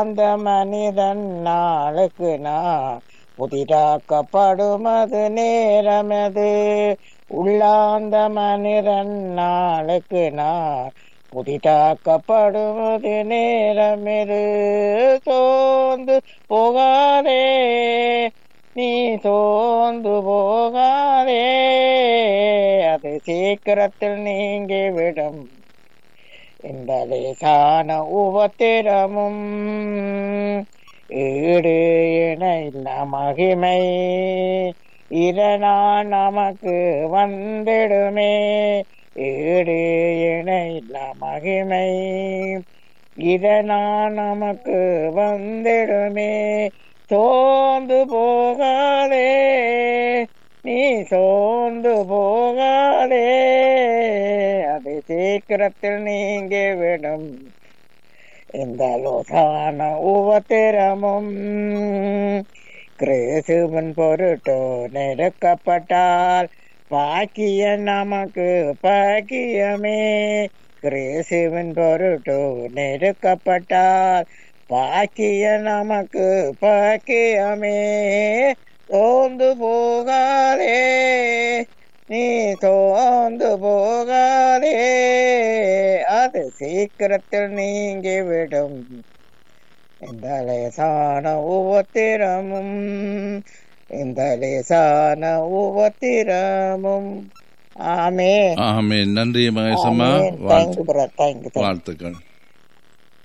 அந்த மனிதன் நாளுக்கு நாள் புதிதாக்கப்படுமது நேரமது உள்ளாந்த மனிதன் நாளுக்கு நாள் புதிதாக்கப்படுவது நேரமிது சோர்ந்து போகாதே நீ சோர்ந்து போகாதே அது சீக்கிரத்தில் நீங்கிவிடும் இந்த லேசான உபத்திரமும் ஈடு இண இல்ல மகிமை இதனால் நமக்கு வந்திடுமே ஈடு இண இல்ல மகிமை இதனால் நமக்கு வந்திடுமே சோர்ந்து போகாதே நீ சோர்ந்து போகாதே அது சீக்கிரத்தில் நீங்கி விடும் இந்த லோசான உபத்திரமும் கிறிஸ்துவன் பொருட்டோ நெருக்கப்பட்டால் பாக்கிய நமக்கு பாக்கியமே கிறிஸ்துவன் பொருட்டோ நெருக்கப்பட்டால் பாக்கிய நமக்கு பாக்கியமே சோர்ந்து போகாதே நீ சோர்ந்து போகாதே அது சீக்கிரத்தில் நீங்கி விடும் இந்த லேசான உபத்திரமும் இந்த லேசான உபத்திரமும் ஆமே ஆமே நன்றி மகேசம்மா தேங்க்யூ பிரதர் தேங்க்யூ வாழ்த்துக்கள்